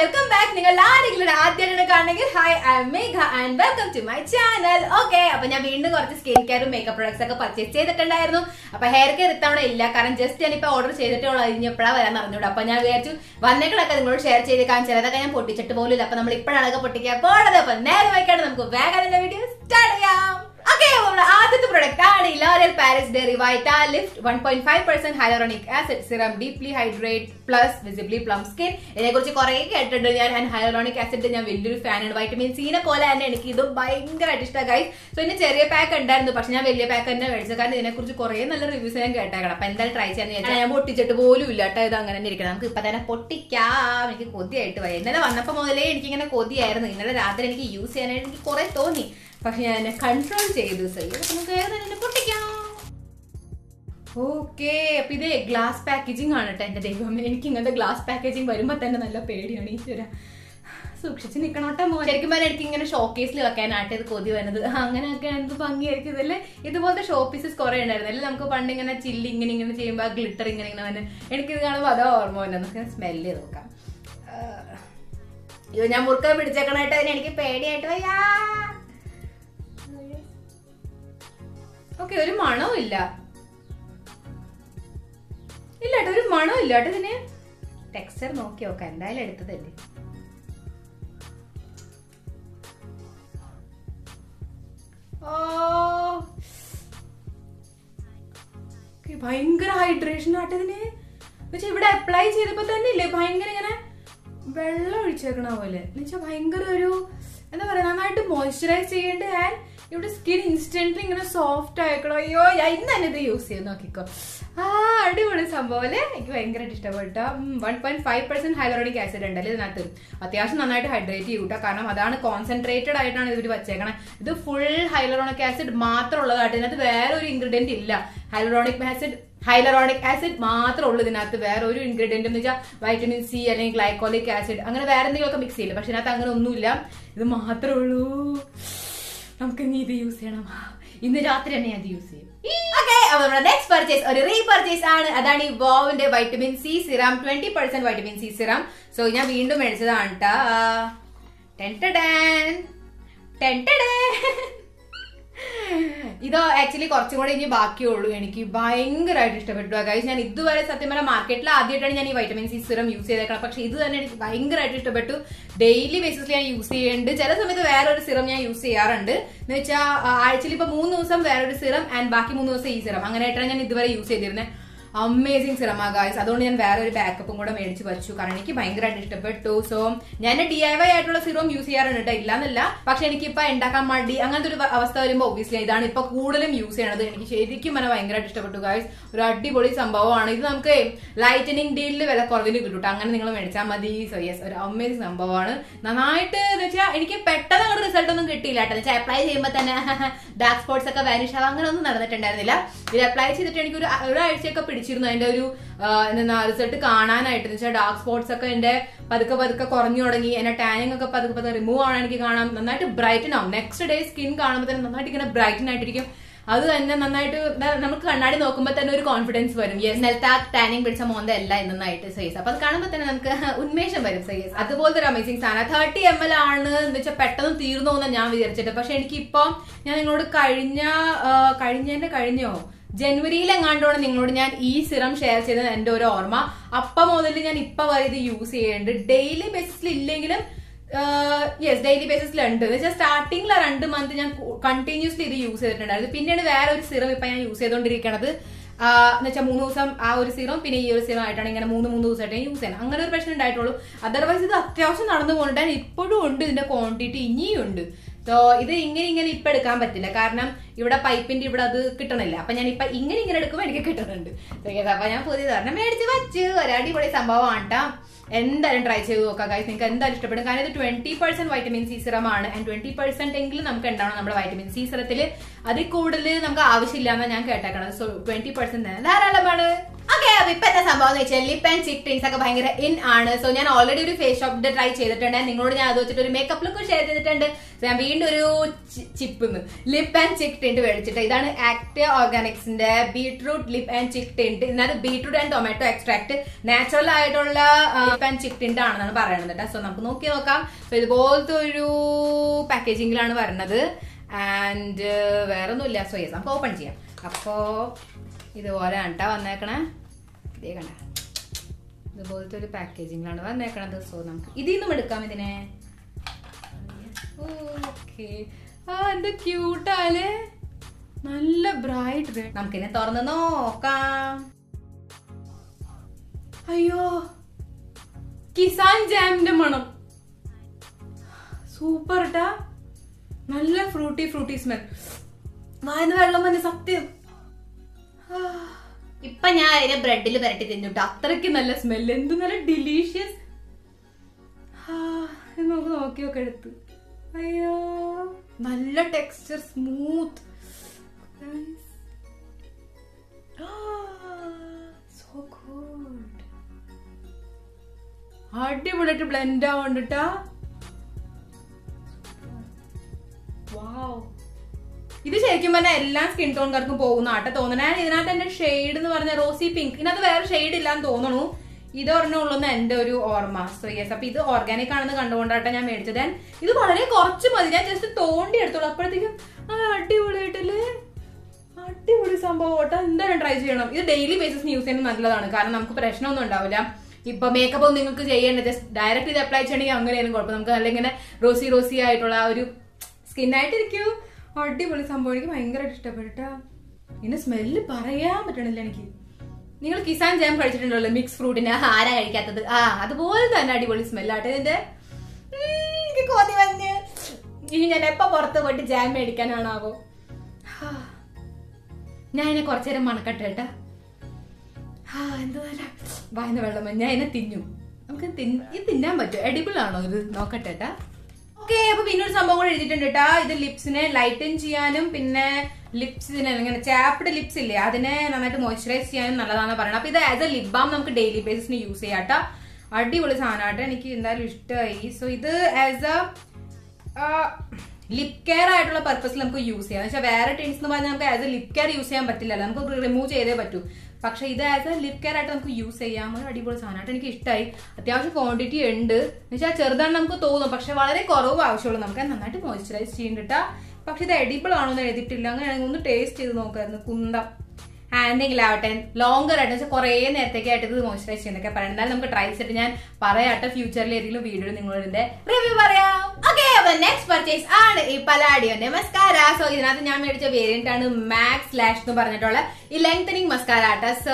Welcome back നിങ്ങൾ ആരെങ്കിലും ആദ്യമായിട്ട് കാണണമെങ്കിൽ hi I'm Megha and welcome to my channel okay അപ്പൊ ഞാൻ വീണ്ടും കുറച്ച് സ്കിൻ കെയറും മേക്കപ്പ് പ്രൊഡക്ട്സ് ഒക്കെ പർച്ചേസ് ചെയ്തിട്ടുണ്ടായിരുന്നു അപ്പൊ ഹെയർ കെയർ ഇത്തവണ ഇല്ല കാരണം ജസ്റ്റ് ഞാനിപ്പോ ഓർഡർ ചെയ്തിട്ടുള്ള കഴിഞ്ഞപ്പോഴാണ് വരാൻ അറിഞ്ഞൂടാ അപ്പൊ ഞാൻ വിചാരിച്ചു വന്നേക്കളൊക്കെ നിങ്ങളോട് ഷെയർ ചെയ്തേക്കാൻ ചിലതൊക്കെ ഞാൻ പൊട്ടിച്ചിട്ട് പോലും ഇല്ല അപ്പൊ നമ്മൾ ഇപ്പോഴാണ് അതൊക്കെ പൊട്ടിക്കാൻ പോണത് അപ്പൊ നേരെ വയ്ക്കാണ്ട് നമുക്ക് വേഗം വീഡിയോ സ്റ്റാർട്ട് ചെയ്യാം ഓക്കെ നമ്മുടെ ആദ്യത്തെ പ്രൊഡക്റ്റ് ആണ് L'Oreal Paris revitalift one point five percent hyaluronic acid serum deeply hydrate plus visibly plump skin ഇതിനെ കുറിച്ച് കുറെ കേട്ടിട്ടുണ്ട് ഞാൻ ആൻഡ് ഹൈലോറോണിക് ആസിഡ് ഞാൻ വലിയൊരു ഫാനാണ് വൈറ്റമിൻ സീനെ പോലെ തന്നെ എനിക്ക് ഇതും ഭയങ്കരമായിട്ട് ഇഷ്ടമാണ് ഗൈസ് സോ ഇതിന് ചെറിയ പാക്ക് ഉണ്ടായിരുന്നു പക്ഷെ ഞാൻ വലിയ പാക്ക് തന്നെ മേടിച്ചത് കാരണം ഇതിനെ കുറിച്ച് കുറെ നല്ല റിവ്യൂസ് ഞാൻ കേട്ടേക്കണം അപ്പൊ എന്തായാലും ട്രൈ ചെയ്യാൻ വിചാരിച്ചാൽ ഞാൻ പൊട്ടിച്ചിട്ട് പോലും ഇല്ല കേട്ടോ ഇത് അങ്ങനെ തന്നെ ഇരിക്കണം നമുക്ക് ഇപ്പൊ തന്നെ പൊട്ടിക്കാം എനിക്ക് കൊതിയായിട്ട് പോയി ഇന്നലെ വന്നപ്പോ മുതലേ എനിക്ക് ഇങ്ങനെ കൊതിയായിരുന്നു ഇന്നലെ രാത്രി എനിക്ക് യൂസ് ചെയ്യാനായിട്ട് എനിക്ക് കുറെ തോന്നി പക്ഷെ ഞാൻ എന്നെ കൺട്രോൾ ചെയ്തു സയ്യോ അപ്പൊ നമുക്ക് വേഗം തന്നെ പൊട്ടിക്കാം ഓക്കെ അപ്പൊ ഇത് ഗ്ലാസ് പാക്കേജിംഗ് ആണ് കേട്ടോ എന്റെ ദൈവം എനിക്ക് ഇങ്ങനത്തെ ഗ്ലാസ് പാക്കേജിംഗ് വരുമ്പോ തന്നെ നല്ല പേടിയാണ് ഈശ്വര സൂക്ഷിച്ച് നിക്കണോട്ടെ മോൻ ശരിക്കും പറഞ്ഞാൽ എനിക്ക് ഇങ്ങനെ ഷോക്കേസിൽ വെക്കാനായിട്ട് ഇത് കൊതി വരുന്നത് അങ്ങനെയൊക്കെ എന്ത് ഭംഗിയായിരിക്കും ഇതല്ലേ ഇതുപോലത്തെ ഷോ പീസസ് കുറെ ഉണ്ടായിരുന്നു അല്ലേ നമുക്ക് പണ്ട് ഇങ്ങനെ ചില്ല് ഇങ്ങനെ ഇങ്ങനെ ചെയ്യുമ്പോൾ ഗ്ലിറ്റർ ഇങ്ങനെ ഇങ്ങനെ വന്ന് എനിക്കിത് കാണുമ്പോൾ അതോ ഓർമ്മ വന്നു നമുക്ക് സ്മെല്ല് ചെയ്ത് നോക്കാം ആ. അയ്യോ ഞാൻ മുറുക്ക പിടിച്ചേക്കണായിട്ട് അതിന് എനിക്ക് പേടിയായിട്ട് വയ്യാ ഓക്കെ ഒരു മണവും ഇല്ല ഇല്ല കേട്ടോ ഒരു മണവും ഇല്ല കേട്ടോ ഇതിന് ടെക്സ്ചർ നോക്കി നോക്കാം എന്തായാലും എടുത്തതല്ലേ ഓ ഓക്കേ, ഭയങ്കര ഹൈഡ്രേഷൻ ആട്ടോ ഇതിന് എന്നുവെച്ചാ ഇവിടെ അപ്ലൈ ചെയ്തപ്പോ തന്നെ ഇല്ലേ ഭയങ്കര ഇങ്ങനെ വെള്ളം ഒഴിച്ചേക്കണ പോലെ എന്നുവെച്ചാൽ ഭയങ്കര ഒരു എന്താ പറയാ നന്നായിട്ട് മോയ്സ്ചറൈസ് ചെയ്യേണ്ട ആൻഡ് ഇവിടെ സ്കിൻ ഇൻസ്റ്റന്റ്ലി ഇങ്ങനെ സോഫ്റ്റ് ആയിക്കണോ അയ്യോ ഞാൻ ഇന്ന് തന്നെ ഇത് യൂസ് ചെയ്ത് നോക്കിക്കോ ആ അടിപൊളി സംഭവം അല്ലേ എനിക്ക് ഭയങ്കരമായിട്ട് ഇഷ്ടപ്പെട്ട one point five percent hyaluronic acid ഉണ്ടല്ലേ ഇതിനകത്ത് അത്യാവശ്യം നന്നായിട്ട് ഹൈഡ്രേറ്റ് ചെയ്യൂട്ടോ കാരണം അതാണ് കോൺസെൻട്രേറ്റഡ് ആയിട്ടാണ് ഇവർ വെച്ചേക്കണത് ഇത് ഫുൾ ഹൈലോറോണിക് ആസിഡ് മാത്രം ഉള്ളതായിട്ട് ഇതിനകത്ത് വേറെ ഒരു ഇൻഗ്രീഡിയന്റ് ഇല്ല ഹൈലോറോണിക് ആസിഡ് ഹൈലറോണിക് ആസിഡ് മാത്രമേ ഉള്ളൂ ഇതിനകത്ത് വേറെ ഒരു ഇൻഗ്രീഡിയന്റ് എന്ന് വെച്ചാൽ വൈറ്റമിൻ സി അല്ലെങ്കിൽ ഗ്ലൈക്കോളിക് ആസിഡ് അങ്ങനെ വേറെ എന്തെങ്കിലുമൊക്കെ മിക്സ് ചെയ്യില്ല പക്ഷെ ഇതിനകത്ത് അങ്ങനെ ഒന്നുമില്ല ഇത് മാത്രമേ ഉള്ളൂ നമുക്ക് ഇനി ഇത് യൂസ് ചെയ്യണം ഇന്ന് രാത്രി തന്നെ അത് യൂസ് ചെയ്യും ഓക്കെ അപ്പൊ നമ്മുടെ നെക്സ്റ്റ് പർച്ചേസ് ഒരു റീ പർച്ചേസ് ആണ് അതാണ് ഈ വോവിന്റെ vitamin C serum twenty percent vitamin C serum so ഞാൻ വീണ്ടും മേടിച്ചതാണ് ട്ടാ. ടെൻ ടെഡൻ. ടെൻ ടെഡൻ. ഇത് ആക്ച്വലി കുറച്ചും കൂടെ ഇനി ബാക്കിയുള്ളൂ എനിക്ക് ഭയങ്കരമായിട്ട് ഇഷ്ടപ്പെട്ടു ഗൈസ് ഞാൻ ഇതുവരെ സത്യം പറഞ്ഞാൽ മാർക്കറ്റിൽ ആദ്യമായിട്ടാണ് ഞാൻ ഈ വൈറ്റമിൻ സി സിറം യൂസ് ചെയ്തേക്കണം പക്ഷെ ഇത് തന്നെ എനിക്ക് ഭയങ്കരമായിട്ട് ഇഷ്ടപ്പെട്ടു ഡെയിലി ബേസിസിൽ ഞാൻ യൂസ് ചെയ്യുന്നുണ്ട് ചില സമയത്ത് വേറൊരു സിറം ഞാൻ യൂസ് ചെയ്യാറുണ്ട് എന്ന് വെച്ചാൽ ആഴ്ചയിൽ ഇപ്പൊ മൂന്ന് ദിവസം വേറൊരു സിറം ആൻഡ് ബാക്കി മൂന്ന് ദിവസം ഈ സിറം അങ്ങനെയായിട്ടാണ് ഞാൻ ഇതുവരെ യൂസ് ചെയ്തിരുന്നത് അമേസിങ് സിറമ ഗായ്സ് അതുകൊണ്ട് ഞാൻ വേറെ ഒരു ബാക്കപ്പും കൂടെ മേടിച്ച് വെച്ചു കാരണം എനിക്ക് ഭയങ്കരമായിട്ട് ഇഷ്ടപ്പെട്ടു സോ ഞാൻ ഡി ഐ വൈ ആയിട്ടുള്ള സിറം യൂസ് ചെയ്യാറുണ്ട് കേട്ടോ ഇല്ലാന്നല്ല പക്ഷെ എനിക്ക് ഇപ്പൊ ഉണ്ടാക്കാൻ മടി അങ്ങനത്തെ ഒരു അവസ്ഥ വരുമ്പോൾ ഒബ്വിയസ്ലി ഇതാണ് ഇപ്പൊ കൂടുതലും യൂസ് ചെയ്യണത് എനിക്ക് ശരിക്കും എന്നെ ഭയങ്കരമായിട്ട് ഇഷ്ടപ്പെട്ടു ഗായ്സ് ഒരു അടിപൊളി സംഭവമാണ് ഇത് നമുക്ക് ലൈറ്റനിങ് ഡീലിൽ വില കുറവിൽ കിട്ടും ട്ടോ. അങ്ങനെ നിങ്ങൾ മേടിച്ചാൽ മതി സോ യെസ് ഒരു അമേസിങ് സംഭവമാണ് നന്നായിട്ട് എന്ന് വെച്ചാൽ എനിക്ക് പെട്ടെന്ന് അങ്ങോട്ട് റിസൾട്ട് ഒന്നും കിട്ടിയില്ല കേട്ടോ എന്ന് വെച്ചാൽ അപ്ലൈ ചെയ്യുമ്പോൾ തന്നെ ഡാർക്ക് സ്പോട്ട്സ് ഒക്കെ വാനിഷ് ആവുക അങ്ങനെ ഒന്നും നടന്നിട്ടുണ്ടായിരുന്നില്ല ഇത് അപ്ലൈ ചെയ്തിട്ട് എനിക്ക് ഒരു ഒരാഴ്ചയൊക്കെ പിടിച്ചിരുന്നു അതിന്റെ ഒരു ആ, എന്താ റിസൾട്ട് കാണാനായിട്ട് എന്ന് വെച്ചാൽ ഡാർക്ക് സ്പോട്ട്സ് ഒക്കെ എന്റെ പതുക്കെ പതുക്കെ കുറഞ്ഞു തുടങ്ങി എന്റെ ടാനിങ് ഒക്കെ പതുക്കെ പതുക്കെ റിമൂവ് ആവാൻ എനിക്ക് കാണാം നന്നായിട്ട് ബ്രൈറ്റൻ ആവും നെക്സ്റ്റ് ഡേ സ്കിൻ കാണുമ്പോൾ തന്നെ നന്നായിട്ട് ഇങ്ങനെ ബ്രൈറ്റൻ ആയിട്ടിരിക്കും അത് തന്നെ നന്നായിട്ട് ദാ നമുക്ക് കണ്ണാടി നോക്കുമ്പോൾ തന്നെ ഒരു കോൺഫിഡൻസ് വരും യെസ് നെൽത്ത ടാനിങ് പിടിച്ച മോന്ത അല്ല നന്നായിട്ട് സൈസ് അപ്പൊ അത് കാണുമ്പോൾ തന്നെ നമുക്ക് ഉന്മേഷം വരും സൈസ് അതുപോലത്തെ ഒരു അമേസിംഗ് സാധനം തേർട്ടി എം എൽ ആണ് എന്ന് വെച്ചാൽ പെട്ടെന്ന് തീർന്നു എന്ന് ഞാൻ വിചാരിച്ചിട്ട് പക്ഷെ എനിക്ക് ഇപ്പം ഞാൻ നിങ്ങളോട് കഴിഞ്ഞ ആ, കഴിഞ്ഞതിന്റെ കഴിഞ്ഞോ ജനുവരിയിൽ എങ്ങാണ്ടോണ് നിങ്ങളോട് ഞാൻ ഈ സിറം ഷെയർ ചെയ്തത് എന്റെ ഒരു ഓർമ്മ അപ്പം മുതൽ ഞാൻ ഇപ്പൊ വരെ ഇത് യൂസ് ചെയ്യുന്നുണ്ട് ഡെയിലി ബേസിസിൽ ഇല്ലെങ്കിലും യെസ് ഡെയിലി ബേസിസിലുണ്ട് എന്ന് വെച്ചാൽ സ്റ്റാർട്ടിങ്ങിലെ രണ്ട് മന്ത് ഞാൻ കണ്ടിന്യൂസ്ലി ഇത് യൂസ് ചെയ്തിട്ടുണ്ടായിരുന്നു പിന്നീട് വേറെ ഒരു സിറം ഇപ്പൊ ഞാൻ യൂസ് ചെയ്തുകൊണ്ടിരിക്കണത് എന്ന് വെച്ചാൽ മൂന്ന് ദിവസം ആ ഒരു സിറം പിന്നെ ഈ ഒരു സിറം ആയിട്ടാണ് ഇങ്ങനെ മൂന്ന് മൂന്ന് ദിവസമായിട്ട് ഞാൻ യൂസ് ചെയ്യണം അങ്ങനെ ഒരു പ്രശ്നം ഉണ്ടായിട്ടുള്ളൂ അതർവൈസ് ഇത് അത്യാവശ്യം നടന്നു പോകുന്നുണ്ട് ഇപ്പോഴും ഉണ്ട് ഇതിന്റെ ക്വാണ്ടിറ്റി ഇനിയും ഉണ്ട് സോ ഇത് ഇങ്ങനെ ഇങ്ങനെ ഇപ്പൊ എടുക്കാൻ പറ്റില്ല കാരണം ഇവിടെ പൈപ്പിന്റെ ഇവിടെ അത് കിട്ടണില്ല അപ്പൊ ഞാൻ ഇപ്പൊ ഇങ്ങനെ ഇങ്ങനെ എടുക്കുമ്പോൾ എനിക്ക് കിട്ടുന്നുണ്ട് So, yes, അപ്പൊ ഞാൻ പുതിയ കാരണം മേടിച്ച് വെച്ച് ഒരു അടിപൊളി സംഭവമാണ് ട്ടോ. എന്തായാലും ട്രൈ ചെയ്ത് നോക്കാം ഗൈസ് നിങ്ങൾക്ക് എന്തായാലും ഇഷ്ടപ്പെടും കാരണം ഇത് twenty percent vitamin C serum ആണ് ആൻഡ് ട്വന്റി പെർസെന്റ് എങ്കിലും നമുക്ക് ഉണ്ടാവണം നമ്മുടെ വൈറ്റമിൻ സി സിറത്തിൽ അതിൽ കൂടുതൽ നമുക്ക് ആവശ്യമില്ല എന്നാണ് ഞാൻ കേട്ടേക്കണത് സോ ട്വന്റി പെർസെന്റ് ധാരാളമാണ് ഓക്കെ അപ്പൊ ഇപ്പൊ എന്താ സംഭവം എന്ന് വെച്ചാൽ ലിപ്പ് ആൻഡ് ചിക് ടിൻസ് ഒക്കെ ഭയങ്കര ഇൻ ആണ് സോ ഞാൻ ഓൾറെഡി ഒരു ഫേസ് ഷോപ്പിന്റെ ട്രൈ ചെയ്തിട്ടുണ്ട് നിങ്ങളോട് ഞാൻ അത് വെച്ചിട്ട് ഒരു മേക്കപ്പ് ലുക്ക് ഷെയർ ചെയ്തിട്ടുണ്ട് So, ഞാൻ വീണ്ടും ഒരു ചിപ്പ് ലിപ്പ് ആൻഡ് ചിക് ടിൻസ് ടിന്റ് മേടിച്ചിട്ട് ഇതാണ് ആക്ട് ഓർഗാനിക്സിന്റെ beetroot lip and cheek tint ഇതിനകത്ത് beetroot and tomato extract natural ആയിട്ടുള്ള ലിപ്പ് ആൻഡ് ചിക്ക് ടിന്റ് ആണെന്നാണ് പറയുന്നത് കേട്ടോ സോ നമുക്ക് നോക്കി നോക്കാം സോ ഇതുപോലത്തെ ഒരു പാക്കേജിങ്ങിലാണ് വരുന്നത് ആൻഡ് വേറെ ഒന്നുമില്ല സോ യെസ് നമുക്ക് ഓപ്പൺ ചെയ്യാം അപ്പോ ഇതുപോലെ കേട്ടോ വന്നേക്കണേ ഇതേ കണ്ട ഇതുപോലത്തെ ഒരു പാക്കേജിങ്ങിലാണ് വന്നേക്കണത് സോ നമുക്ക് ഇതിൽ നിന്നും എടുക്കാം ഇതിനെ ഓക്കെ ആ എന്ത് ക്യൂട്ടാല് നല്ല ബ്രൈറ്റ് റെഡ് നമുക്കിനെ തുറന്ന് നോക്കാം അയ്യോ കിസാൻ ജാമിന്റെ മണം സൂപ്പർ ട്ടാ നല്ല ഫ്രൂട്ടി ഫ്രൂട്ടി സ്മെൽ വായന വെള്ളം തന്നെ സത്യം ആ, ഇപ്പൊ ഞാൻ അതിനെ ബ്രെഡിൽ പുരട്ടി തിന്നിട്ടു അത്രയ്ക്ക് നല്ല സ്മെല് എന്ത് നല്ല ഡിലീഷ്യസ് നമുക്ക് നോക്കി നോക്കി എടുത്ത് അയ്യോ നല്ല ടെക്സ്ചർ സ്മൂത്ത് സോ ഗുഡ് അടിപൊളിയായിട്ട് ബ്ലെൻഡ് ആവണ്ടിട്ടാ വാവ് ഇത് ശരിക്കും പറഞ്ഞാൽ എല്ലാ സ്കിൻ ടോൺകാർക്കും പോകുന്ന ആട്ടെ തോന്നണേ ഇതിനകത്ത് എന്റെ ഷെയ്ഡ് എന്ന് പറഞ്ഞ റോസി പിങ്ക് ഇതിനകത്ത് വേറെ ഷെയ്ഡ് ഇല്ലാന്ന് തോന്നുന്നു ഇത് ഒരെണ്ണമുള്ളൂന്ന് എന്റെ ഒരു ഓർമ്മ സോ യെസ് അപ്പൊ ഇത് ഓർഗാനിക് ആണെന്ന് കണ്ടുകൊണ്ടാട്ടെ ഞാൻ മേടിച്ചത് And ഇത് വളരെ കുറച്ച് മതി ഞാൻ ജസ്റ്റ് തോണ്ടി എടുത്തോളൂ അപ്പോഴത്തേക്കും ആ അടിപൊളിയായിട്ടല്ലേ അടിപൊളി സംഭവം ഓട്ടോ എന്തായാലും ട്രൈ ചെയ്യണം ഇത് ഡെയിലി ബേസിസിന് യൂസ് ചെയ്യുന്നത് നല്ലതാണ് കാരണം നമുക്ക് പ്രശ്നമൊന്നും ഉണ്ടാവില്ല ഇപ്പൊ മേക്കപ്പ് ഒന്നും നിങ്ങൾക്ക് ചെയ്യേണ്ട ജസ്റ്റ് ഡയറക്റ്റ് ഇത് അപ്ലൈ ചെയ്യണമെങ്കിൽ അങ്ങനെയാലും കുഴപ്പം നമുക്ക് നല്ല ഇങ്ങനെ റോസി റോസി ആയിട്ടുള്ള ആ ഒരു സ്കിന്നായിട്ടിരിക്കൂ അടിപൊളി സംഭവം എനിക്ക് ഭയങ്കരമായിട്ട് ഇഷ്ടപ്പെട്ടാ ഇതിന്റെ സ്മെല്ല് പറയാൻ പറ്റണില്ല എനിക്ക് നിങ്ങൾ കിസാൻ ജാം കഴിച്ചിട്ടുണ്ടല്ലോ മിക്സ് ഫ്രൂട്ടിന് ആരാ കഴിക്കാത്തത് ആ അതുപോലെ തന്നെ അടിപൊളി സ്മെല്ലാട്ടെ ഇതിന്റെ ഉം, എനിക്ക് കൊതി വന്ന് ഇനി ഞാൻ എപ്പോ പുറത്ത് പോയിട്ട് ജാം മേടിക്കാനാണാവോ ഹാ. ഞാൻ ഇതിനെ കുറച്ചു നേരം മണക്കട്ടെ കേട്ടാ ആ എന്തോ വായന വെള്ളം ഞാൻ ഇതിനെ തിന്നും നമുക്ക് തിന്ന- ഇത് തിന്നാൻ പറ്റും എഡിബിൾ ആണോ ഇത് നോക്കട്ടെ കേട്ടാ ഓക്കെ അപ്പൊ പിന്നെ ഒരു സംഭവം കൂടെ എഴുതിയിട്ടുണ്ട് കേട്ടാ ഇത് ലിപ്സിനെ ലൈറ്റൻ ചെയ്യാനും പിന്നെ ലിപ്സിനെ ഇങ്ങനെ ചാപ്ഡ് ലിപ്സ് ഇല്ലേ അതിനെ നന്നായിട്ട് മോയ്സ്ചറൈസ് ചെയ്യാനും നല്ലതാണെന്ന് പറയുന്നത് അപ്പൊ ഇത് ആസ് എ ലിപ് ബാം നമുക്ക് ഡെയിലി ബേസിസിന് യൂസ് ചെയ്യാട്ടോ അടിപൊളി സാധനമായിട്ട് എനിക്ക് എന്തായാലും ഇഷ്ടമായി സോ ഇത് ആസ് എ ലിപ് കെയർ ആയിട്ടുള്ള പർപ്പസിൽ നമുക്ക് യൂസ് ചെയ്യാം എന്ന് വെച്ചാൽ വേറെ ടിൻസ് എന്ന് പറഞ്ഞാൽ നമുക്ക് as a lip care use ചെയ്യാൻ പറ്റില്ലല്ലോ നമുക്ക് റിമൂവ് ചെയ്തേ പറ്റൂ പക്ഷെ ഇത് ആസ് എ ലിപ് കെയർ ആയിട്ട് നമുക്ക് യൂസ് ചെയ്യാം ഒരു അടിപൊളി സാധനമായിട്ട് എനിക്ക് ഇഷ്ടമായി അത്യാവശ്യം ക്വാണ്ടിറ്റി ഉണ്ട് എന്ന് വെച്ചാൽ ചെറുതാണ് നമുക്ക് തോന്നും പക്ഷെ വളരെ കുറവ് ആവശ്യമുള്ളൂ നമുക്ക് അത് നന്നായിട്ട് മോയ്സ്ചറൈസ് ചെയ്യണ്ടിട്ടാ പക്ഷെ ഇത് എഡിബിൾ ആണോ എന്ന് എഴുതിയിട്ടില്ല അങ്ങനെയാണെങ്കിൽ ഒന്ന് ടേസ്റ്റ് ചെയ്ത് നോക്കായിരുന്നു കുന്തം ഹാൻഡിങ്ങിൽ ആവട്ടെ ലോങ്കർ ആയിട്ട് വെച്ചാൽ കുറേ നേരത്തേക്കായിട്ട് ഇത് മോയ്സ്ചറൈസ് ചെയ്യുന്നൊക്കെ പറയാം എന്നാലും നമുക്ക് ട്രൈ ചെയ്തിട്ട് ഞാൻ പറയാട്ടെ ഫ്യൂച്ചറിൽ ഏതെങ്കിലും വീഡിയോ നിങ്ങളോട് ഇതിന്റെ റിവ്യൂ പറയാം ഓക്കെ അപ്പൊ നെക്സ്റ്റ് പർച്ചേസ് ആണ് ഈ പലാഡിയോന്റെ മസ്കാര സോ ഇതിനകത്ത് ഞാൻ മേടിച്ച വേരിയന്റ് ആണ് മാക്സ് ലാഷ് എന്ന് പറഞ്ഞിട്ടുള്ള ഈ ലെങ്തനിങ് മസ്കാര ആട്ട സോ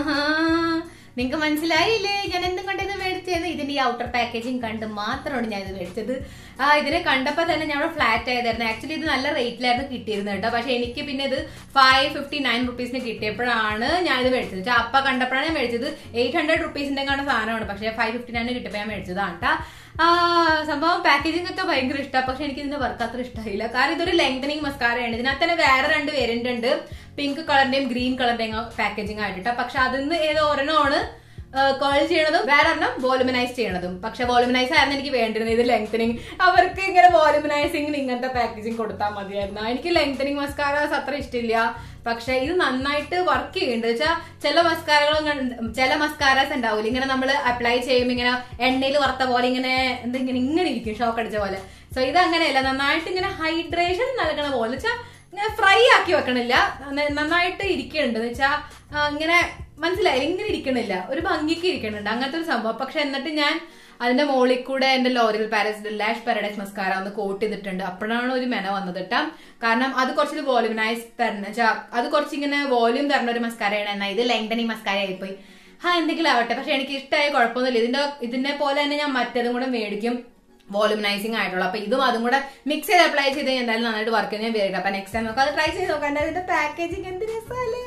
നിങ്ങൾക്ക് മനസ്സിലായില്ലേ ഞാൻ എന്തും കണ്ടത് മേടിച്ചത് ഇതിന്റെ ഈ ഔട്ടർ പാക്കേജിങ് കണ്ട് മാത്രമാണ് ഞാൻ ഇത് മേടിച്ചത് ആ ഇതിനെ കണ്ടപ്പോൾ തന്നെ ഞാൻ ഫ്ലാറ്റ് ആയതായിരുന്നു ആക്ച്വലി ഇത് നല്ല റേറ്റിലായിരുന്നു കിട്ടിയിരുന്നത് കേട്ടോ പക്ഷെ എനിക്ക് പിന്നെ ഇത് ഫൈവ് ഫിഫ്റ്റി നയൻ റുപ്പീസിന് കിട്ടിയപ്പോഴാണ് ഞാൻ ഇത് മേടിച്ചത് വെച്ചാൽ അപ്പ കണ്ടപ്പോഴാണ് ഞാൻ മേടിച്ചത് എയ്റ്റ് ഹൺഡ്രഡ് റുപ്പീസിന്റെ കാണുന്ന സാധനമാണ് പക്ഷെ ഫൈവ് ഫിഫ്റ്റി നയൻ കിട്ടിയപ്പോൾ ഞാൻ മേടിച്ചതാണ് കേട്ടോ ആ സംഭവം പാക്കേജിംഗ് ഒക്കെ ഭയങ്കര ഇഷ്ടമാണ് പക്ഷെ എനിക്ക് ഇതിന്റെ വർക്ക് അത്ര ഇഷ്ടമായില്ല കാരണം ഇതൊരു ലെങ്തനിങ് മസ്കാരയാണ് ഇതിനകത്ത് തന്നെ വേറെ രണ്ട് വേരിയന്റ് ഉണ്ട് പിങ്ക് കളറിന്റെയും ഗ്രീൻ കളറിന്റെയും പാക്കേജിംഗ് ആയിട്ടാ പക്ഷെ അതിന്ന് ഏതോ ഒരെണ്ണമാണ് കേൾ ചെയ്യണതും വേറെ ഒരെണ്ണം വോളുമനൈസ് ചെയ്യണതും പക്ഷെ വോളുമനൈസ് ആയിരുന്നു എനിക്ക് വേണ്ടിയിരുന്നത് ഇത് ലെങ്തനിങ് അവർക്ക് ഇങ്ങനെ വോളുമനൈസിംഗിന് ഇങ്ങനത്തെ പാക്കേജിങ് കൊടുത്താൽ മതിയായിരുന്നു എനിക്ക് ലെങ്തനിങ് മസ്കാരാസ് അത്ര ഇഷ്ടമില്ല പക്ഷെ ഇത് നന്നായിട്ട് വർക്ക് ചെയ്യുന്നുണ്ട് വെച്ചാൽ ചില മസ്കാരകൾ ചില മസ്കാരാസ് ഉണ്ടാവില്ല ഇങ്ങനെ നമ്മൾ അപ്ലൈ ചെയ്യുമ്പോൾ ഇങ്ങനെ എണ്ണയിൽ വറുത്ത പോലെ ഇങ്ങനെ എന്തെങ്കിലും ഇങ്ങനെ ഇരിക്കും ഷോക്ക് അടിച്ച പോലെ സോ ഇത് അങ്ങനെയല്ല നന്നായിട്ട് ഇങ്ങനെ ഹൈഡ്രേഷൻ നൽകണ പോലെ വെച്ചാൽ ഇങ്ങനെ ഫ്രൈ ആക്കി വെക്കണില്ല ന- നന്നായിട്ട് ഇരിക്കുന്നുണ്ട് എന്ന് വെച്ചാൽ ഇങ്ങനെ മനസ്സിലായില്ല ഇങ്ങനെ ഇരിക്കണില്ല ഒരു ഭംഗിക്ക് ഇരിക്കണുണ്ട് അങ്ങനത്തെ ഒരു സംഭവം പക്ഷെ എന്നിട്ട് ഞാൻ അതിന്റെ മുകളിൽ കൂടെ എന്റെ L'Oreal Paris lash paradise mascara ഒന്ന് കോട്ട് ചെയ്തിട്ടുണ്ട് അപ്പോഴാണ് ഒരു മെന വന്നത് കേട്ടോ കാരണം അത് കുറച്ച് വോളിമനൈസ് തരുന്ന വെച്ചാൽ അത് കുറച്ച് ഇങ്ങനെ വോല്യൂം തരുന്ന ഒരു മസ്കാരയാണ് എന്നാൽ ഇത് ലെങ്തനിങ് മസ്കാര ആയിപ്പോയി ആ എന്തെങ്കിലും ആവട്ടെ പക്ഷെ എനിക്ക് ഇഷ്ടമായ കുഴപ്പമൊന്നുമില്ല ഇതിന്റെ ഇതിനെ പോലെ തന്നെ ഞാൻ മറ്റേതും കൂടെ മേടിക്കും വോളുമനൈസിംഗ് ആയിട്ടുള്ള അപ്പൊ ഇതും അതും കൂടെ മിക്സ് ചെയ്ത് അപ്ലൈ ചെയ്ത് കഴിഞ്ഞാൽ എന്തായാലും നന്നായിട്ട് വർക്ക് ചെയ്യാൻ വരിക അപ്പൊ നെക്സ്റ്റ് ടൈം നമുക്ക് അത് ട്രൈ ചെയ്ത് നോക്കാം ഇതിന്റെ പാക്കേജിങ് എന്ത് രസമല്ലേ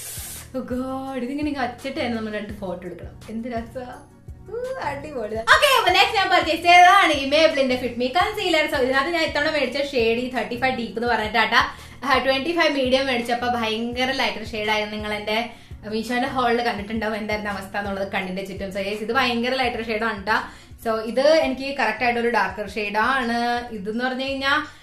ഗോഡ് ഇതിങ്ങനെ അച്ചിട്ട് തന്നെ നമ്മൾ രണ്ട് ഫോട്ടോ എടുക്കണം എന്ത് രസ അടിപൊളി ഓക്കെ അപ്പൊ നെക്സ്റ്റ് ഞാൻ പർച്ചേസ് ചെയ്തതാണ് ഈ മേബിളിന്റെ ഫിറ്റ് മീ കൺസീലർ സോ ഇതിനകത്ത് ഞാൻ ഇത്തവണ മേടിച്ച ഷെയ്ഡ് ഈ തേർട്ടി ഫൈവ് ഡീപ്പ് എന്ന് പറഞ്ഞിട്ടാട്ടാ ട്വന്റി ഫൈവ് മീഡിയം മേടിച്ചപ്പോ ഭയങ്കര ലൈറ്റർ ഷെയ്ഡായിരുന്നു നിങ്ങൾ എന്റെ മീഷോന്റെ ഹോളിൽ കണ്ടിട്ടുണ്ടാവും എന്തായിരുന്നു അവസ്ഥ എന്നുള്ളത് കണ്ണിന്റെ ചുറ്റും സോ ഇത് ഭയങ്കര ലൈറ്റർ ഷെയ്ഡാണ് കേട്ടാ സോ ഇത് എനിക്ക് കറക്റ്റ് ആയിട്ട് ഒരു ഡാർക്കർ ഷെയ്ഡാണ് ഇതെന്ന് പറഞ്ഞു കഴിഞ്ഞാൽ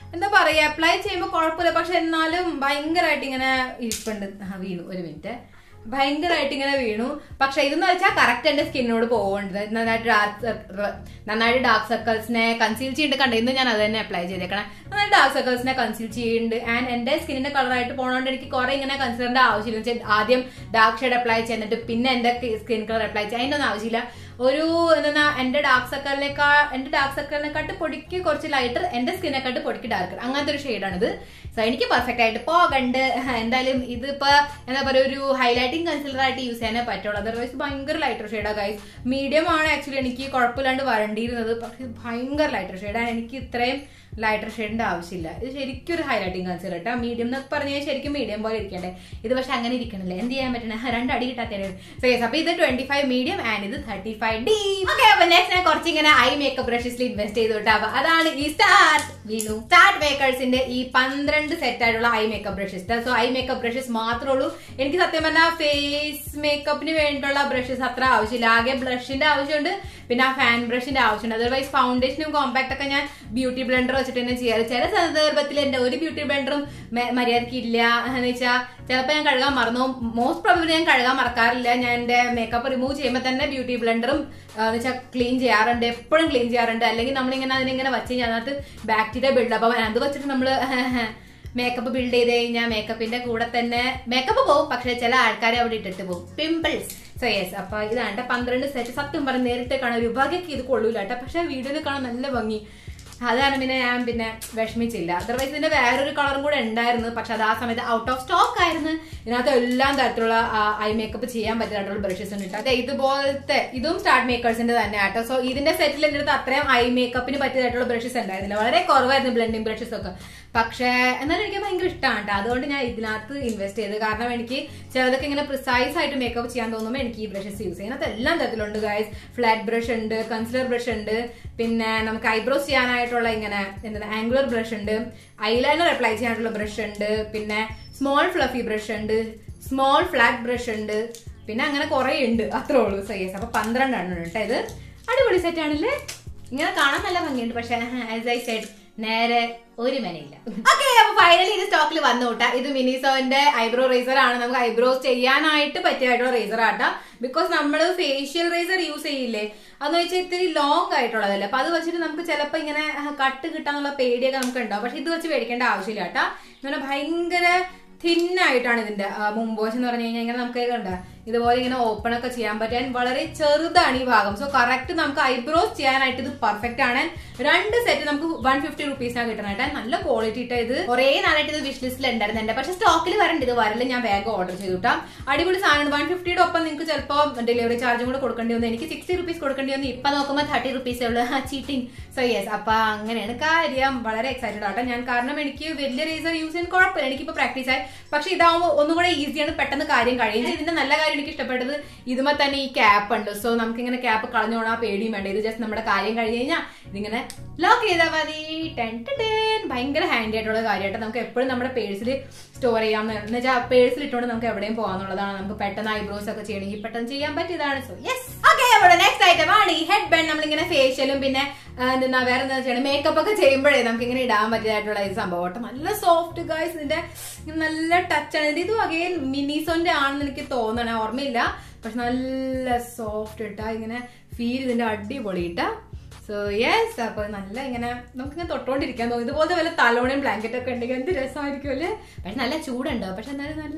എന്താ പറയാ അപ്ലൈ ചെയ്യുമ്പോൾ കുഴപ്പമില്ല പക്ഷെ എന്നാലും ഭയങ്കരമായിട്ട് ഇങ്ങനെ ഇരിപ്പുണ്ട് ആ, വീണു ഒരു മിനിറ്റ് ഭയങ്കരമായിട്ട് ഇങ്ങനെ വീണു പക്ഷെ ഇതെന്ന് വെച്ചാൽ കറക്റ്റ് എന്റെ സ്കിന്നിനോട് പോകേണ്ടത് നന്നായിട്ട് ഡാർക്ക് നന്നായിട്ട് ഡാർക്ക് സർക്കിൾസിനെ കൺസീൽ ചെയ്യുന്നുണ്ട് കണ്ടു ഇന്ന് ഞാൻ അത് തന്നെ അപ്ലൈ ചെയ്തേക്കണം നന്നായിട്ട് ഡാർക്ക് സർക്കിൾസിനെ കൺസീൽ ചെയ്യുന്നുണ്ട് ആൻഡ് എന്റെ സ്കിന്നിന്റെ കളറായിട്ട് പോകണോണ്ട് എനിക്ക് കുറെ ഇങ്ങനെ കൺസിഡറിന്റെ ആവശ്യമില്ല എന്ന് വെച്ചാൽ ആദ്യം ഡാർക്ക് ഷെയ്ഡ് അപ്ലൈ ചെയ്തിട്ട് പിന്നെ എന്റെ സ്കിൻ കളർ അപ്ലൈ ചെയ്യാൻ അതിന്റെ ഒന്നും ആവശ്യമില്ല ഒരു എന്താ എന്റെ ഡാർക്ക് സർക്കിളിനേക്കാ എന്റെ ഡാർക്ക് സർക്കിളിനെക്കാട്ട് പൊടിക്ക് കുറച്ച് ലൈറ്റർ എന്റെ സ്കിന്നെക്കാട്ട് പൊടിക്ക് ഡാർക്കർ അങ്ങനത്തെ ഒരു ഷെയ്ഡാണിത് സോ എനിക്ക് പെർഫെക്റ്റ് ആയിട്ട് പോകണ്ട് എന്തായാലും ഇതിപ്പോ എന്താ പറയുക ഒരു ഹൈലൈറ്റിംഗ് കൺസിലർ ആയിട്ട് യൂസ് ചെയ്യാനേ പറ്റുള്ളൂ അതർവൈസ് ഭയങ്കര ലൈറ്റർ ഷെയ്ഡാ ഗൈസ് മീഡിയം ആണ് ആക്ച്വലി എനിക്ക് കുഴപ്പമില്ലാണ്ട് വരണ്ടിയിരുന്നത് പക്ഷെ ഭയങ്കര ലൈറ്റർ ഷെയ്ഡാണ് എനിക്ക് ഇത്രയും ലൈറ്റർ ഷെയ്ഡിന്റെ ആവശ്യമില്ല ഇത് ശരിക്കും ഒരു ഹൈലൈറ്റിംഗ് കൺസിലർ കേട്ടോ മീഡിയം എന്നൊക്കെ പറഞ്ഞാൽ ശരിക്കും മീഡിയം പോലെ ഇരിക്കണ്ടേ ഇത് പക്ഷെ അങ്ങനെ ഇരിക്കണില്ല എന്ത് ചെയ്യാൻ പറ്റണേ രണ്ടടി കിട്ടാത്തേ സോ യെസ് അപ്പൊ ഇത് ട്വന്റി ഫൈവ് മീഡിയം ആൻഡ് ഇത് തേർട്ടി ഫൈവ് ഡി ഓക്കെ അപ്പൊ നെക്സ്റ്റ് ഞാൻ കുറച്ച് ഇങ്ങനെ ഐ മേക്കപ്പ് ബ്രഷസിൽ ഇൻവെസ്റ്റ് ചെയ്തു കേട്ടോ അപ്പൊ അതാണ് ഈ സ്റ്റാർട്ട് വീണു സ്റ്റാർട്ട് മേക്കേഴ്സിന്റെ ഈ പന്ത്രണ്ട് സെറ്റ് ആയിട്ടുള്ള eye makeup brushes so eye makeup brushes മാത്രമേ ഉള്ളൂ എനിക്ക് സത്യം പറഞ്ഞാൽ ഫേസ് മേക്കപ്പിന് വേണ്ടിയിട്ടുള്ള ബ്രഷസ് അത്ര ആവശ്യമില്ല ആകെ ബ്രഷിന്റെ ആവശ്യമുണ്ട് പിന്നെ ആ ഫാൻ ബ്രഷിന്റെ ആവശ്യമുണ്ട് അതർവൈസ് ഫൗണ്ടേഷനും കോമ്പാക്ട് ഒക്കെ ഞാൻ ബ്യൂട്ടി ബ്ലെൻഡർ വെച്ചിട്ട് തന്നെ ചെയ്യാറ് ചില സന്ദർഭത്തിൽ എന്റെ ഒരു ബ്യൂട്ടി ബ്ലെൻഡറും മര്യാദയ്ക്ക് ഇല്ല എന്ന് വെച്ചാൽ ചിലപ്പോൾ ഞാൻ കഴുകാൻ മറന്നു മോസ്റ്റ് പ്രോബബ്ലി ഞാൻ കഴുകാൻ മറക്കാറില്ല ഞാൻ എന്റെ മേക്കപ്പ് റിമൂവ് ചെയ്യുമ്പോൾ തന്നെ ബ്യൂട്ടി ബ്ലെൻഡറും എന്ന് വെച്ചാൽ ക്ലീൻ ചെയ്യാറുണ്ട് എപ്പോഴും ക്ലീൻ ചെയ്യാറുണ്ട് അല്ലെങ്കിൽ നമ്മളിങ്ങനെ അതിനിങ്ങനെ വെച്ച് കഴിഞ്ഞാൽ അതിനകത്ത് ബാക്ടീരിയ ബിൽഡപ്പ് അപ്പം അത് വെച്ചിട്ട് നമ്മൾ മേക്കപ്പ് ബിൽഡ് ചെയ്ത് കഴിഞ്ഞാൽ മേക്കപ്പിന്റെ കൂടെ തന്നെ മേക്കപ്പ് പോകും പക്ഷെ ചില ആൾക്കാരെ അവിടെ ഇട്ടിട്ട് പോകും പിമ്പിൾസ് സോ യെസ് അപ്പൊ ഇതാണ് ട്ടോ പന്ത്രണ്ട് സെറ്റ് സത്യം പറഞ്ഞ് നേരിട്ട് കാണാൻ ഒരു ഉപകയ്ക്ക് ഇത് കൊള്ളൂല കേട്ടോ പക്ഷെ വീഡിയോയിൽ കാണാൻ നല്ല ഭംഗി അതാണ് പിന്നെ ഞാൻ പിന്നെ വിഷമിച്ചില്ല അതർവൈസ് ഇതിന്റെ വേറൊരു കളറും കൂടെ ഉണ്ടായിരുന്നു പക്ഷെ അത് ആ സമയത്ത് ഔട്ട് ഓഫ് സ്റ്റോക്ക് ആയിരുന്നു ഇതിനകത്ത് എല്ലാ തരത്തിലുള്ള ഐ മേക്കപ്പ് ചെയ്യാൻ പറ്റിയിട്ടുള്ള ബ്രഷസ് ഉണ്ട് ട്ടോ. അതെ ഇതുപോലത്തെ ഇതും സ്റ്റാർട്ട് മേക്കേഴ്സിന്റെ തന്നെ ആട്ടോ സോ ഇതിന്റെ സെറ്റിൽ എൻ്റെ അടുത്ത് അത്രയും ഐ മേക്കപ്പിന് പറ്റിയതായിട്ടുള്ള ബ്രഷസ് ഉണ്ടായിരുന്നില്ല വളരെ കുറവായിരുന്നു ബ്ലെൻഡിങ് ബ്രഷസ് ഒക്കെ പക്ഷേ എന്നാലും എനിക്ക് ഭയങ്കര ഇഷ്ടമാണ് കേട്ടോ അതുകൊണ്ട് ഞാൻ ഇതിനകത്ത് ഇൻവെസ്റ്റ് ചെയ്ത് കാരണം എനിക്ക് ചിലതൊക്കെ ഇങ്ങനെ പ്രിസൈസ് ആയിട്ട് മേക്കപ്പ് ചെയ്യാൻ തോന്നുമ്പോൾ എനിക്ക് ഈ ബ്രഷസ് യൂസ് ചെയ്യാം അതിനകത്ത് എല്ലാം തരത്തിലുണ്ട് ഗൈസ് ഫ്ലാറ്റ് ബ്രഷ് ഉണ്ട് കൺസിലർ ബ്രഷ് ഉണ്ട് പിന്നെ നമുക്ക് ഐബ്രോസ് ചെയ്യാനായിട്ടുള്ള ഇങ്ങനെ എന്താ ആംഗുലർ ബ്രഷ് ഉണ്ട് ഐലൈനർ അപ്ലൈ ചെയ്യാനായിട്ടുള്ള ബ്രഷ് ഉണ്ട് പിന്നെ സ്മോൾ ഫ്ലഫി ബ്രഷ് ഉണ്ട് സ്മോൾ ഫ്ലാറ്റ് ബ്രഷ് ഉണ്ട് പിന്നെ അങ്ങനെ കുറെ ഉണ്ട് അത്രേ ഉള്ളൂ സൈസ് അപ്പൊ പന്ത്രണ്ടെണ്ണം ഉണ്ട് കേട്ടോ ഇത് അടിപൊളി സെറ്റ് ആണല്ലേ ഇങ്ങനെ കാണാൻ നല്ല ഭംഗിയുണ്ട് പക്ഷെ ആസ് ഐ സെഡ് നേരെ ഒരു മെനയില്ല ഓക്കെ അപ്പൊ ഫൈനലി ഇത് സ്റ്റോക്കിൽ വന്നു കൂട്ടാ ഇത് മിനിസോന്റെ ഐബ്രോ റേസർ ആണ് നമുക്ക് ഐബ്രോസ് ചെയ്യാനായിട്ട് പറ്റിയായിട്ടുള്ള റേസർ ആട്ടാ ബിക്കോസ് നമ്മൾ ഫേഷ്യൽ റേസർ യൂസ് ചെയ്യില്ലേ അതെന്ന് വെച്ചാൽ ഇത്തിരി ലോങ് ആയിട്ടുള്ളതല്ലേ അപ്പൊ അത് വെച്ചിട്ട് നമുക്ക് ചിലപ്പോൾ ഇങ്ങനെ കട്ട് കിട്ടാന്നുള്ള പേടിയൊക്കെ നമുക്ക് ഉണ്ടാവും പക്ഷെ ഇത് വെച്ച് പേടിക്കേണ്ട ആവശ്യമില്ല കേട്ടാ ഇങ്ങനെ ഭയങ്കര തിന്നായിട്ടാണ് ഇതിന്റെ ആ, മുമ്പോശം എന്ന് പറഞ്ഞു കഴിഞ്ഞാൽ ഇങ്ങനെ നമുക്ക് കണ്ട ഇതുപോലെ ഇങ്ങനെ ഓപ്പൺ ഒക്കെ ചെയ്യാൻ പറ്റാൻ വളരെ ചെറുതാണ് ഈ ഭാഗം സോ കറക്റ്റ് നമുക്ക് ഐബ്രോസ് ചെയ്യാനായിട്ട് ഇത് പെർഫെക്റ്റ് ആണ് രണ്ട് സെറ്റ് നമുക്ക് വൺ ഫിഫ്റ്റി റുപ്പീസിനാണ് കിട്ടണായിട്ട് നല്ല ക്വാളിറ്റി ഇട്ട ഇത് കുറേ നാളായിട്ട് ഇത് വിഷ് ലിസ്റ്റിൽ ഉണ്ടായിരുന്നു എന്റെ പക്ഷെ സ്റ്റോക്കിൽ വരണ്ട ഇത് വരല് ഞാൻ വേഗം ഓർഡർ ചെയ്തു കിട്ടാം അടിപൊളി സാധനം വൺ ഫിഫ്റ്റിയുടെ ഒപ്പം നിങ്ങൾക്ക് ചിലപ്പോൾ ഡെലിവറി ചാർജും കൂടെ കൊടുക്കേണ്ടി വന്നു എനിക്ക് സിക്സ്റ്റി റുപ്പീസ് കൊടുക്കേണ്ടി വന്നു ഇപ്പൊ നോക്കുമ്പോൾ തേർട്ടി റുപ്പീസേ ഉള്ളൂ ചീറ്റിംഗ് സോ യെസ് അപ്പൊ അങ്ങനെയാണ് കാര്യം വളരെ എക്സൈറ്റഡ് ആട്ടോ ഞാൻ കാരണം എനിക്ക് വലിയ റേസർ യൂസ് ചെയ്യാൻ കുഴപ്പമില്ല എനിക്കിപ്പോ പ്രാക്ടീസ് ആയി പക്ഷെ ഇതാവുമ്പോൾ ഒന്നുകൂടെ ഈസിയാണ് പെട്ടെന്ന് കാര്യം കഴിയും ഇതിന്റെ നല്ല കാര്യം എനിക്ക് ഇഷ്ടപ്പെട്ടത് ഇതുമേ തന്നെ ഈ ക്യാപ്പ് ഉണ്ട് സോ നമുക്ക് ഇങ്ങനെ ക്യാപ്പ് കളഞ്ഞു പോണാ പേടിയും വേണ്ട ഇത് ജസ്റ്റ് നമ്മുടെ കാര്യം കഴിഞ്ഞ് കഴിഞ്ഞാൽ ഇതിങ്ങനെ ലോക്ക് ചെയ്താൽ മതി ടെൻ ടെൻ ഭയങ്കര ഹാൻഡി ആയിട്ടുള്ള കാര്യമായിട്ട് നമുക്ക് എപ്പോഴും നമ്മുടെ പേഴ്സിൽ സ്റ്റോർ ചെയ്യാം എന്ന് വെച്ചാൽ പേഴ്സിൽ ഇട്ടുകൊണ്ട് നമുക്ക് എവിടെയും പോകാന്നുള്ളതാണ് നമുക്ക് പെട്ടെന്ന് ഐബ്രോസ് ഒക്കെ ചെയ്യണമെങ്കിൽ പെട്ടെന്ന് ചെയ്യാൻ പറ്റിയതാണ് സോ യെസ് ഓക്കെ നമ്മുടെ നെക്സ്റ്റ് ഐറ്റം ആണ് ഈ ഹെഡ് ബാൻഡ് നമ്മളിങ്ങനെ ഫേഷ്യലും പിന്നെ ആ, എന്താ വേറെ എന്താ വെച്ചാൽ മേക്കപ്പ് ഒക്കെ ചെയ്യുമ്പോഴേ നമുക്ക് ഇങ്ങനെ ഇടാൻ പറ്റിയതായിട്ടുള്ള ഈ സംഭവം കേട്ടോ നല്ല സോഫ്റ്റ് ഗൈസ് ഇതിന്റെ ഇങ്ങനെ നല്ല ടച്ച് ആണ് ഇത് ഇതും അഗെയിൻ മിനിസോന്റെ ആണെന്ന് എനിക്ക് തോന്നണേ ഓർമ്മയില്ല പക്ഷെ നല്ല സോഫ്റ്റ് ഇട്ടാ ഇങ്ങനെ ഫീൽ ഇതിന്റെ അടിപൊളി ഇട്ടാ സോ യെസ് അപ്പൊ നല്ല ഇങ്ങനെ നമുക്കിങ്ങനെ തൊട്ടോണ്ടിരിക്കാൻ തോന്നും ഇതുപോലത്തെ വല്ല തലോണയും ബ്ലാങ്കറ്റ് ഒക്കെ ഉണ്ടെങ്കിൽ എന്ത് രസമായിരിക്കും അല്ലേ പക്ഷെ നല്ല ചൂടുണ്ടോ പക്ഷെ എന്നാലും നല്ല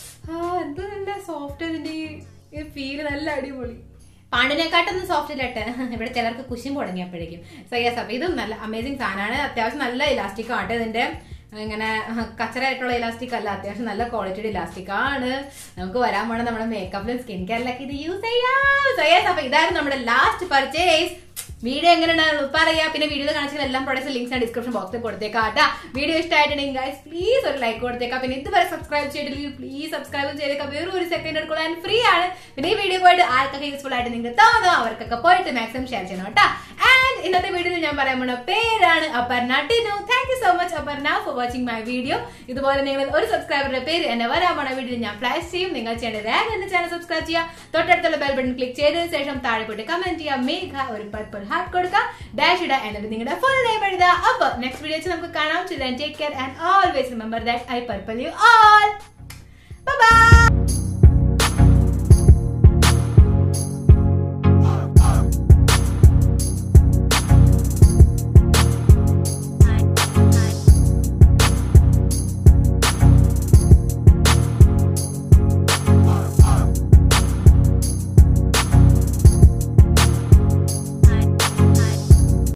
ആ എന്തോ നല്ല സോഫ്റ്റ് ഇതിന്റെ ഈ ഫീല് നല്ല അടിപൊളി പാണ്ടിനെക്കാട്ടൊന്നും സോഫ്റ്റ് ഇല്ലട്ടെ ഇവിടെ ചിലർക്ക് കുശിം തുടങ്ങിയപ്പോഴേക്കും സോ യെസ് അപ്പൊ ഇതും നല്ല അമേസിങ് സാധനമാണ് അത്യാവശ്യം നല്ല ഇലാസ്റ്റിക് ആട്ടെ ഇതിന്റെ ഇങ്ങനെ കച്ചറായിട്ടുള്ള ഇലാസ്റ്റിക് അല്ല അത്യാവശ്യം നല്ല ക്വാളിറ്റിയുടെ ഇലാസ്റ്റിക് ആണ് നമുക്ക് വരാൻ പോണ നമ്മുടെ മേക്കപ്പിലും സ്കിൻ കെയറിലൊക്കെ ഇത് യൂസ് ചെയ്യാം സോ യെസ് അപ്പൊ ഇതായിരുന്നു നമ്മുടെ ലാസ്റ്റ് പർച്ചേസ് വീഡിയോ എങ്ങനെയാണ് പറയാ പിന്നെ വീഡിയോ കാണിച്ച എല്ലാ പ്രൊഡക്ട്സ് ലിങ്ക്സ് ഞാൻ ഡിസ്ക്രിപ്ഷൻ ബോക്സിൽ കൊടുത്തേക്കാം കേട്ടാ വീഡിയോ ഇഷ്ടമായിട്ടുണ്ടെങ്കിൽ ഗൈസ് പ്ലീസ് ഒരു ലൈക്ക് കൊടുത്തേക്കാം പിന്നെ ഇതുവരെ സബ്സ്ക്രൈബ് ചെയ്തിട്ടില്ലെങ്കിൽ പ്ലീസ് സബ്സ്ക്രൈബ് ചെയ്തേക്കാം വെറും ഒരു സെക്കൻഡ് എടുക്കാൻ ഫ്രീ ആണ് പിന്നെ ഈ വീഡിയോ പോയിട്ട് ആർക്കൊക്കെ യൂസ്ഫുൾ ആയിട്ട് നിങ്ങൾക്ക് തോന്നുന്നു അവർക്കൊക്കെ പോയിട്ട് മാക്സിമം ഷെയർ ചെയ്യണം കേട്ടാ ആൻഡ് ഗൈസ് ഇന്നത്തെ വീഡിയോയിൽ ഞാൻ പറയാൻ പോണ പേരാണ് Aparna Tinu thank you so much Aparna for watching my video ഇതുപോലെ നിങ്ങൾ ഒരു സബ്സ്ക്രൈബറുടെ പേര് എന്നെ വരാൻ പോണ വീഡിയോ ഞാൻ ഫ്ലാഷ് ചെയ്യും നിങ്ങൾ ചെയ്യേണ്ട വേഗം എന്റെ ചാനൽ സബ്സ്ക്രൈബ് ചെയ്യുക തൊട്ടടുത്തുള്ള ബെൽ ബട്ടൺ ക്ലിക്ക് ചെയ്തതിനു ശേഷം താഴെ പോയിട്ട് കമന്റ് ചെയ്യുക മേഘ ഒരു പർപ്പിൾ ഹാർട്ട് കൊടുക്കുക ഡാഷ് ഇടുക എന്നിട്ട് നിങ്ങളുടെ ഫുൾ നെയിം എഴുതുക അപ്പൊ നെക്സ്റ്റ് വീഡിയോ നമുക്ക് കാണാം take care and always remember that I purple you all by